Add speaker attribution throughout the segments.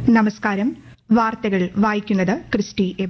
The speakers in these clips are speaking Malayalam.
Speaker 1: നമസ്കാരം വാർത്തകൾ വായിക്കുന്നത് ക്രിസ്റ്റി എം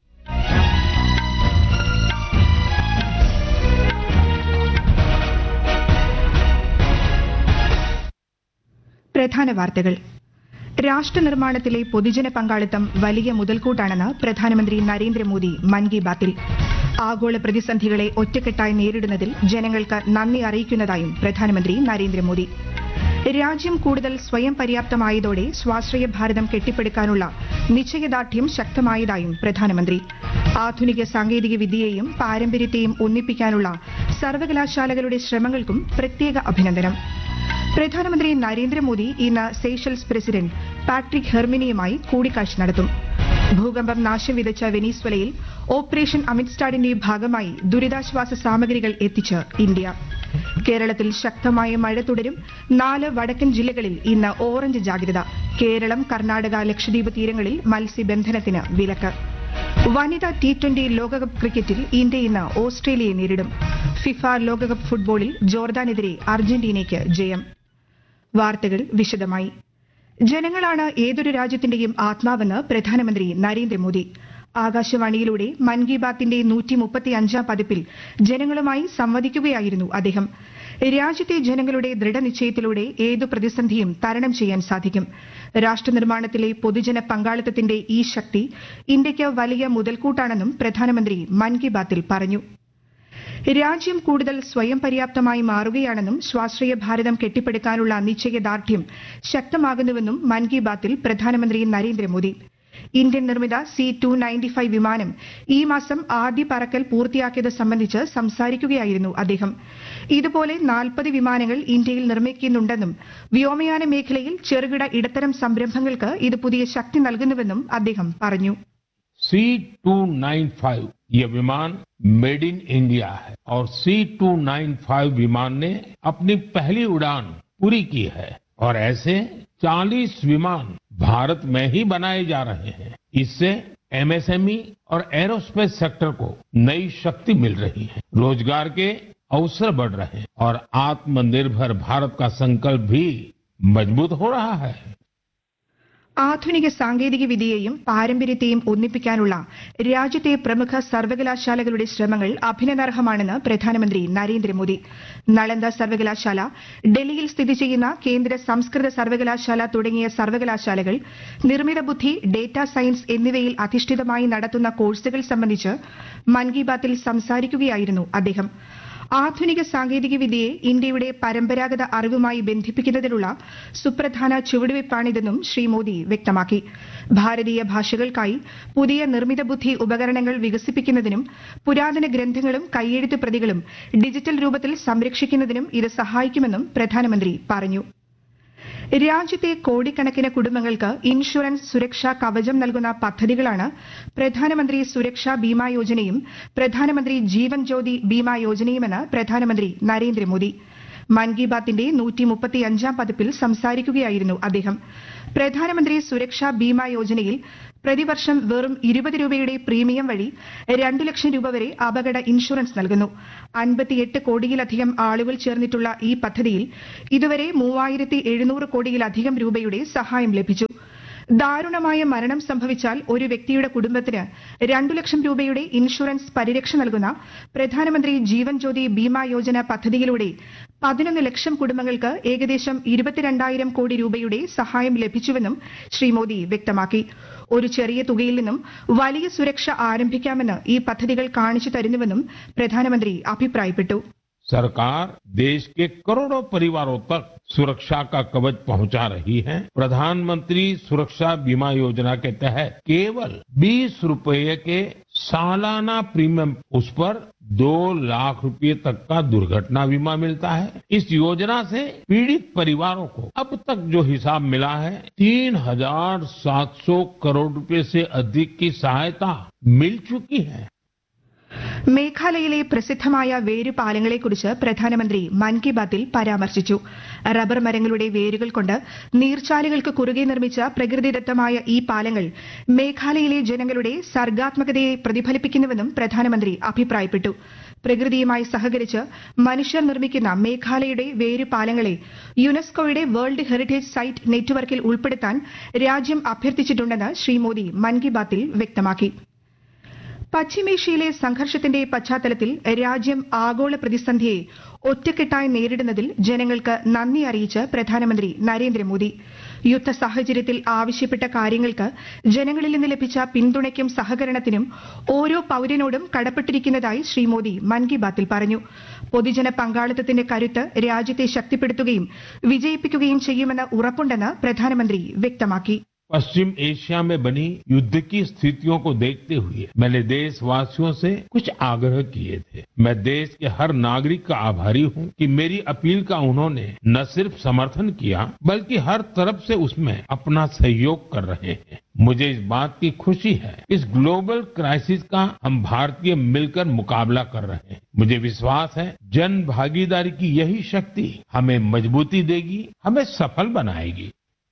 Speaker 1: പ്രധാന വാർത്തകൾ രാഷ്ട്ര നിർമ്മാണത്തിലെ പൊതുജന പങ്കാളിത്തം വലിയ മുതൽക്കൂട്ടാണെന്ന് പ്രധാനമന്ത്രി നരേന്ദ്രമോദി മൻ കി ബാത്തിൽ ആഗോള പ്രതിസന്ധികളെ ഒറ്റക്കെട്ടായി നേരിടുന്നതിൽ ജനങ്ങൾക്ക് നന്ദി അറിയിക്കുന്നതായും പ്രധാനമന്ത്രി നരേന്ദ്രമോദി രാജ്യം കൂടുതൽ സ്വയം പര്യാപ്തമായതോടെ സ്വാശ്രയ ഭാരതം കെട്ടിപ്പടുക്കാനുള്ള നിശ്ചയദാർഢ്യം ശക്തമായതായും പ്രധാനമന്ത്രി ആധുനിക സാങ്കേതിക വിദ്യയെയും പാരമ്പര്യത്തെയും ഒന്നിപ്പിക്കാനുള്ള സർവകലാശാലകളുടെ ശ്രമങ്ങൾക്കും പ്രത്യേക അഭിനന്ദനം പ്രധാനമന്ത്രി നരേന്ദ്രമോദി ഇന്ന് സേഷൽസ് പ്രസിഡന്റ് പാട്രിക് ഹെർമിനിയുമായി കൂടിക്കാഴ്ച നടത്തും ഭൂകമ്പം നാശം വിതച്ച വെനീസ്വലയിൽ ഓപ്പറേഷൻ അമിത്സ്റ്റാഡിന്റെ ഭാഗമായി ദുരിതാശ്വാസ സാമഗ്രികൾ എത്തിച്ച് ഇന്ത്യ കേരളത്തിൽ ശക്തമായ മഴ തുടരും നാല് വടക്കൻ ജില്ലകളിൽ ഇന്ന് ഓറഞ്ച് ജാഗ്രത കേരളം കർണാടക ലക്ഷദ്വീപ് തീരങ്ങളിൽ മത്സ്യബന്ധനത്തിന് വിലക്ക് വനിതാ ടി ട്വന്റി ലോകകപ്പ് ക്രിക്കറ്റിൽ ഇന്ത്യ ഇന്ന് ഓസ്ട്രേലിയയെ നേരിടും ഫിഫ ലോകകപ്പ് ഫുട്ബോളിൽ ജോർദാനെതിരെ അർജന്റീനയ്ക്ക് ജയം വാർത്തകൾ വിശദമായി ജനങ്ങളാണ് ഏതൊരു രാജ്യത്തിന്റെയും ആത്മാവെന്ന് പ്രധാനമന്ത്രി നരേന്ദ്രമോദി ആകാശവാണിയിലൂടെ മൻ കി ബാത്തിന്റെ നൂറ്റി മുപ്പത്തിയഞ്ചാം പതിപ്പിൽ ജനങ്ങളുമായി സംവദിക്കുകയായിരുന്നു അദ്ദേഹം രാജ്യത്തെ ജനങ്ങളുടെ ദൃഢനിശ്ചയത്തിലൂടെ ഏതു പ്രതിസന്ധിയും തരണം ചെയ്യാൻ സാധിക്കും രാഷ്ട്ര നിർമ്മാണത്തിലെ പൊതുജന പങ്കാളിത്തത്തിന്റെ ഈ ശക്തി ഇന്ത്യയ്ക്ക് വലിയ മുതൽക്കൂട്ടാണെന്നും പ്രധാനമന്ത്രി മൻ കി ബാത്തിൽ പറഞ്ഞു രാജ്യം കൂടുതൽ സ്വയം പര്യാപ്തമായി മാറുകയാണെന്നും സ്വാശ്രയ ഭാരതം കെട്ടിപ്പടുക്കാനുള്ള നിശ്ചയദാർഢ്യം ശക്തമാകുന്നുവെന്നും മൻ കി ബാത്തിൽ പ്രധാനമന്ത്രി നരേന്ദ്രമോദി ഇന്ത്യൻ നിർമ്മിത സി ടു നയൻറ്റി ഫൈവ് വിമാനം ഈ മാസം ആദ്യ പറക്കൽ പൂർത്തിയാക്കിയത് സംബന്ധിച്ച് സംസാരിക്കുകയായിരുന്നു അദ്ദേഹം ഇതുപോലെ നാൽപ്പത് വിമാനങ്ങൾ ഇന്ത്യയിൽ നിർമ്മിക്കുന്നുണ്ടെന്നും വ്യോമയാന മേഖലയിൽ ചെറുകിട ഇടത്തരം സംരംഭങ്ങൾക്ക് ഇത് പുതിയ ശക്തി നൽകുന്നുവെന്നും അദ്ദേഹം പറഞ്ഞു
Speaker 2: सी टू नाइन फाइव ये विमान मेड इन इंडिया है और सी टू नाइन फाइव विमान ने अपनी पहली उड़ान पूरी की है और ऐसे 40 विमान भारत में ही बनाए जा रहे हैं इससे एमएसएमई और एरोस्पेस सेक्टर को नई शक्ति मिल रही है रोजगार के अवसर बढ़ रहे हैं और आत्मनिर्भर भारत का संकल्प भी मजबूत हो रहा है
Speaker 1: ആധുനിക സാങ്കേതിക വിദ്യയെയും പാരമ്പര്യത്തെയും ഒന്നിപ്പിക്കാനുള്ള രാജ്യത്തെ പ്രമുഖ സർവകലാശാലകളുടെ ശ്രമങ്ങൾ അഭിനന്ദാർഹമാണെന്ന് പ്രധാനമന്ത്രി നരേന്ദ്രമോദി നളന്ദ സർവകലാശാല ഡൽഹിയിൽ സ്ഥിതി ചെയ്യുന്ന കേന്ദ്ര സംസ്കൃത സർവകലാശാല തുടങ്ങിയ സർവകലാശാലകൾ നിർമ്മിത ബുദ്ധി ഡേറ്റാ സയൻസ് എന്നിവയിൽ അധിഷ്ഠിതമായി നടത്തുന്ന കോഴ്സുകൾ സംബന്ധിച്ച് മൻ കി ബാത്തിൽ സംസാരിക്കുകയായിരുന്നു അദ്ദേഹം ആധുനിക സാങ്കേതിക വിദ്യയെ ഇന്ത്യയുടെ പരമ്പരാഗത അറിവുമായി ബന്ധിപ്പിക്കുന്നതിനുള്ള സുപ്രധാന ചുവടുവയ്പ്പാണിതെന്നും ശ്രീ മോദി വ്യക്തമാക്കി ഭാരതീയ ഭാഷകൾക്കായി പുതിയ നിർമ്മിത ബുദ്ധി ഉപകരണങ്ങൾ വികസിപ്പിക്കുന്നതിനും പുരാതന ഗ്രന്ഥങ്ങളും കൈയെഴുത്ത് പ്രതികളും ഡിജിറ്റൽ രൂപത്തിൽ സംരക്ഷിക്കുന്നതിനും ഇത് സഹായിക്കുമെന്നും പ്രധാനമന്ത്രി പറഞ്ഞു രാജ്യത്തെ കോടിക്കണക്കിന് കുടുംബങ്ങൾക്ക് ഇൻഷുറൻസ് സുരക്ഷാ കവചം നൽകുന്ന പദ്ധതികളാണ് പ്രധാനമന്ത്രി സുരക്ഷാ ബീമാ യോജനയും പ്രധാനമന്ത്രി ജീവൻ ജ്യോതി ബീമാ യോജനയുമെന്ന് പ്രധാനമന്ത്രി നരേന്ദ്രമോദി മൻ കി ബാത്തിന്റെ നൂറ്റി മുപ്പത്തിയഞ്ചാം പതിപ്പിൽ സംസാരിക്കുകയായിരുന്നു അദ്ദേഹം പ്രധാനമന്ത്രി സുരക്ഷാ ബീമാ യോജനയിൽ പ്രതിവർഷം വെറും ഇരുപത് രൂപയുടെ പ്രീമിയം വഴി രണ്ടു ലക്ഷം രൂപ വരെ അപകട ഇൻഷുറൻസ് നൽകുന്നു അൻപത്തിയെട്ട് കോടിയിലധികം ആളുകൾ ചേർന്നിട്ടുള്ള ഈ പദ്ധതിയിൽ ഇതുവരെ മൂവായിരത്തി എഴുന്നൂറ് കോടിയിലധികം രൂപയുടെ സഹായം ലഭിച്ചു ദാരുണമായ മരണം സംഭവിച്ചാൽ ഒരു വ്യക്തിയുടെ കുടുംബത്തിന് രണ്ടു ലക്ഷം രൂപയുടെ ഇൻഷുറൻസ് പരിരക്ഷ നൽകുന്ന പ്രധാനമന്ത്രി ജീവൻ ജ്യോതി ബീമാ യോജന പദ്ധതിയിലൂടെ പതിനൊന്ന് ലക്ഷം കുടുംബങ്ങൾക്ക് ഏകദേശം ഇരുപത്തിരണ്ടായിരം കോടി രൂപയുടെ സഹായം ലഭിച്ചുവെന്നും ശ്രീ മോദി വ്യക്തമാക്കി ഒരു ചെറിയ തുകയിൽ നിന്നും വലിയ സുരക്ഷ ആരംഭിക്കാമെന്ന് ഈ പദ്ധതികൾ കാണിച്ചു തരുന്നുവെന്നും പ്രധാനമന്ത്രി അഭിപ്രായപ്പെട്ടു
Speaker 2: सरकार देश के करोड़ों परिवारों तक सुरक्षा का कवच पहुंचा रही है प्रधानमंत्री सुरक्षा बीमा योजना के तहत केवल 20 रुपए के सालाना प्रीमियम उस पर दो लाख रुपए तक का दुर्घटना बीमा मिलता है इस योजना से पीड़ित परिवारों को अब तक जो हिसाब मिला है तीन हजार सात सौ करोड़ रुपए से अधिक की सहायता मिल चुकी है
Speaker 1: മേഘാലയയിലെ പ്രസിദ്ധമായ വേരുപാലങ്ങളെക്കുറിച്ച് പ്രധാനമന്ത്രി മൻ കി ബാത്തിൽ പരാമർശിച്ചു റബ്ബർ മരങ്ങളുടെ വേരുകൾ കൊണ്ട് നീർച്ചാലുകൾക്ക് കുറുകെ നിർമ്മിച്ച പ്രകൃതിദത്തമായ ഈ പാലങ്ങൾ മേഘാലയയിലെ ജനങ്ങളുടെ സർഗാത്മകതയെ പ്രതിഫലിപ്പിക്കുന്നുവെന്നും പ്രധാനമന്ത്രി അഭിപ്രായപ്പെട്ടു പ്രകൃതിയുമായി സഹകരിച്ച് മനുഷ്യർ നിർമ്മിക്കുന്ന മേഘാലയയുടെ വേരുപാലങ്ങളെ യുനെസ്കോയുടെ വേൾഡ് ഹെറിറ്റേജ് സൈറ്റ് നെറ്റ്വർക്കിൽ ഉൾപ്പെടുത്താൻ രാജ്യം അഭ്യർത്ഥിച്ചിട്ടുണ്ടെന്ന് ശ്രീ മോദി മൻ കി ബാത്തിൽ വ്യക്തമാക്കി പശ്ചിമേഷ്യയിലെ സംഘർഷത്തിന്റെ പശ്ചാത്തലത്തിൽ രാജ്യം ആഗോള പ്രതിസന്ധിയെ ഒറ്റക്കെട്ടായി നേരിടുന്നതിൽ ജനങ്ങൾക്ക് നന്ദി അറിയിച്ച് പ്രധാനമന്ത്രി നരേന്ദ്രമോദി യുദ്ധ സാഹചര്യത്തിൽ ആവശ്യപ്പെട്ട കാര്യങ്ങൾക്ക് ജനങ്ങളിൽ നിന്ന് ലഭിച്ച പിന്തുണയ്ക്കും സഹകരണത്തിനും ഓരോ പൌരനോടും കടപ്പെട്ടിരിക്കുന്നതായി ശ്രീ മോദി മൻ കി ബാത്തിൽ പറഞ്ഞു പൊതുജന പങ്കാളിത്തത്തിന്റെ കരുത്ത് രാജ്യത്തെ ശക്തിപ്പെടുത്തുകയും വിജയിപ്പിക്കുകയും ചെയ്യുമെന്ന് ഉറപ്പുണ്ടെന്ന് പ്രധാനമന്ത്രി വ്യക്തമാക്കി
Speaker 2: पश्चिम एशिया में बनी युद्ध की स्थितियों को देखते हुए मैंने देशवासियों से कुछ आग्रह किए थे मैं देश के हर नागरिक का आभारी हूं कि मेरी अपील का उन्होंने न सिर्फ समर्थन किया बल्कि हर तरफ से उसमें अपना सहयोग कर रहे हैं मुझे इस बात की खुशी है इस ग्लोबल क्राइसिस का हम भारतीय मिलकर मुकाबला कर रहे हैं मुझे विश्वास है जन भागीदारी की यही शक्ति हमें मजबूती देगी हमें सफल बनाएगी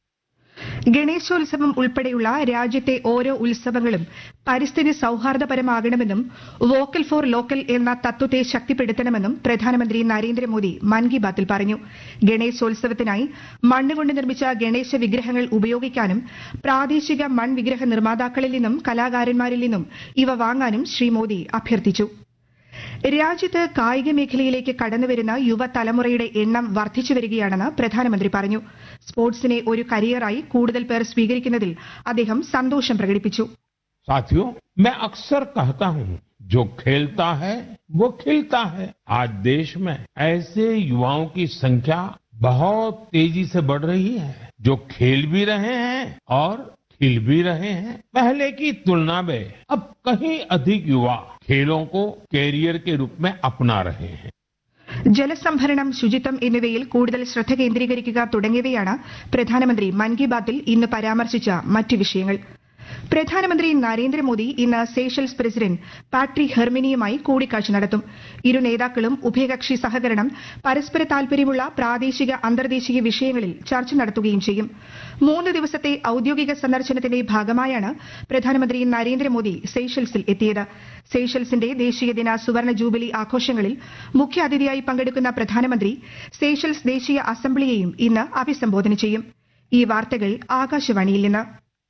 Speaker 1: ഗണേശോത്സവം ഉൾപ്പെടെയുള്ള രാജ്യത്തെ ഓരോ ഉത്സവങ്ങളും പരിസ്ഥിതി സൌഹാർദ്ദപരമാകണമെന്നും വോക്കൽ ഫോർ ലോക്കൽ എന്ന തത്വത്തെ ശക്തിപ്പെടുത്തണമെന്നും പ്രധാനമന്ത്രി നരേന്ദ്രമോദി മൻ കി ബാത്തിൽ പറഞ്ഞു ഗണേശോത്സവത്തിനായി മണ്ണുകൊണ്ട് നിർമ്മിച്ച ഗണേശ വിഗ്രഹങ്ങൾ ഉപയോഗിക്കാനും പ്രാദേശിക മൺവിഗ്രഹ നിർമ്മാതാക്കളിൽ നിന്നും കലാകാരന്മാരിൽ നിന്നും ഇവ വാങ്ങാനും ശ്രീ മോദി അഭ്യർത്ഥിച്ചു രാജ്യത്ത് കായിക മേഖലയിലേക്ക് കടന്നുവരുന്ന യുവതലമുറയുടെ എണ്ണം വർദ്ധിച്ചു വരികയാണെന്ന് പ്രധാനമന്ത്രി പറഞ്ഞു സ്പോർട്സിനെ ഒരു കരിയറായി കൂടുതൽ പേർ സ്വീകരിക്കുന്നതിൽ അദ്ദേഹം സന്തോഷം പ്രകടിപ്പിച്ചു
Speaker 2: साथियों मैं अक्सर कहता हूं जो खेलता है वो खिलता है आज देश में ऐसे युवाओं की संख्या बहुत तेजी से बढ़ रही है जो खेल भी रहे हैं और खिल भी रहे हैं पहले की तुलना में अब कहीं अधिक युवा खेलों को कैरियर के रूप में अपना रहे हैं
Speaker 1: ജലസംഭരണം ശുചിത്വം എന്നിവയിൽ കൂടുതൽ ശ്രദ്ധ കേന്ദ്രീകരിക്കുക തുടങ്ങിയവയാണ് പ്രധാനമന്ത്രി മൻ കി ബാത്തിൽ ഇന്ന് പരാമർശിച്ച മറ്റ് വിഷയങ്ങൾ പ്രധാനമന്ത്രി നരേന്ദ്രമോദി ഇന്ന് സേഷൽസ് പ്രസിഡന്റ് പാട്രി ഹെർമിനിയുമായി കൂടിക്കാഴ്ച നടത്തും ഇരു നേതാക്കളും ഉഭയകക്ഷി സഹകരണം പരസ്പര താൽപര്യമുള്ള പ്രാദേശിക അന്തർദേശീയ വിഷയങ്ങളിൽ ചർച്ച നടത്തുകയും ചെയ്യും മൂന്ന് ദിവസത്തെ ഔദ്യോഗിക സന്ദർശനത്തിന്റെ ഭാഗമായാണ് പ്രധാനമന്ത്രി നരേന്ദ്രമോദി സേഷൽസിൽ എത്തിയത് സേഷൽസിന്റെ ദേശീയ ദിന സുവർണ ജൂബിലി ആഘോഷങ്ങളിൽ മുഖ്യാതിഥിയായി പങ്കെടുക്കുന്ന പ്രധാനമന്ത്രി സേഷൽസ് ദേശീയ അസംബ്ലിയെയും ഇന്ന് അഭിസംബോധന ചെയ്യും ഈ വാർത്തകൾ ആകാശവാണിയിൽ നിന്ന്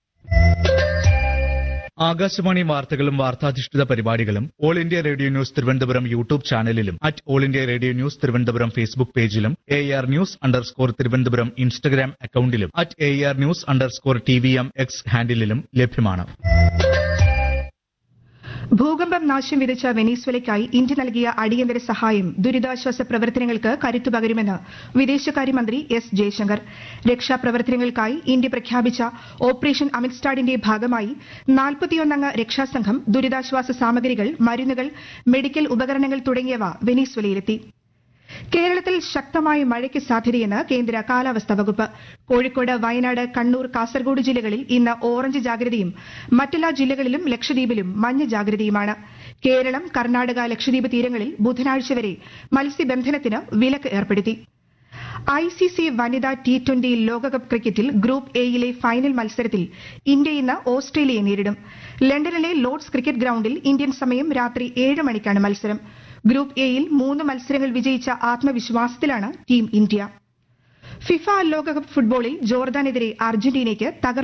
Speaker 3: ആകാശവാണി വാർത്തകളും വാർത്താധിഷ്ഠിത പരിപാടികളും all India radio news Thiruvananthapuram YouTube ചാനലിലും at all India radio news Thiruvananthapuram Facebook പേജിലും A R news underscore Thiruvananthapuram Instagram അക്കൌണ്ടിലും at A R news underscore T V M X ഹാൻഡിലും ലഭ്യമാണ്
Speaker 1: ഭൂകമ്പം നാശം വിതച്ച വെനീസ്വലയ്ക്കായി ഇന്ത്യ നൽകിയ അടിയന്തര സഹായം ദുരിതാശ്വാസ പ്രവർത്തനങ്ങൾക്ക് കരുത്തു പകരുമെന്ന് വിദേശകാര്യമന്ത്രി എസ് ജയശങ്കർ രക്ഷാപ്രവർത്തനങ്ങൾക്കായി ഇന്ത്യ പ്രഖ്യാപിച്ച ഓപ്പറേഷൻ അമിത്സ്റ്റാഡിന്റെ ഭാഗമായി നാൽപ്പത്തിയൊന്നംഗ രക്ഷാസംഘം ദുരിതാശ്വാസ സാമഗ്രികൾ മരുന്നുകൾ മെഡിക്കൽ ഉപകരണങ്ങൾ തുടങ്ങിയവ വെനീസ്വലയിലെത്തി കേരളത്തിൽ ശക്തമായ മഴയ്ക്ക് സാധ്യതയെന്ന് കേന്ദ്ര കാലാവസ്ഥാ വകുപ്പ് കോഴിക്കോട് വയനാട് കണ്ണൂർ കാസർഗോഡ് ജില്ലകളിൽ ഇന്ന് ഓറഞ്ച് ജാഗ്രതയും മറ്റെല്ലാ ജില്ലകളിലും ലക്ഷദ്വീപിലും മഞ്ഞ ജാഗ്രതയുമാണ് കേരളം കർണാടക ലക്ഷദ്വീപ് തീരങ്ങളിൽ ബുധനാഴ്ച വരെ മത്സ്യബന്ധനത്തിന് വിലക്ക് ഏർപ്പെടുത്തി ഐ സി സി വനിതാ ടി ട്വന്റി ലോകകപ്പ് ക്രിക്കറ്റിൽ ഗ്രൂപ്പ് എയിലെ ഫൈനൽ മത്സരത്തിൽ ഇന്ത്യ ഇന്ന് ഓസ്ട്രേലിയയെ നേരിടും ലണ്ടനിലെ ലോർഡ്സ് ക്രിക്കറ്റ് ഗ്രൌണ്ടിൽ ഇന്ത്യൻ സമയം രാത്രി ഏഴ് മണിക്കാണ് മത്സരം ഗ്രൂപ്പ് എയിൽ മൂന്ന് മത്സരങ്ങൾ വിജയിച്ച ആത്മവിശ്വാസത്തിലാണ് ടീം ഇന്ത്യ ഫിഫ ലോകകപ്പ് ഫുട്ബോളിൽ ജോർദാനെതിരെ അർജന്റീനയ്ക്ക് തകർ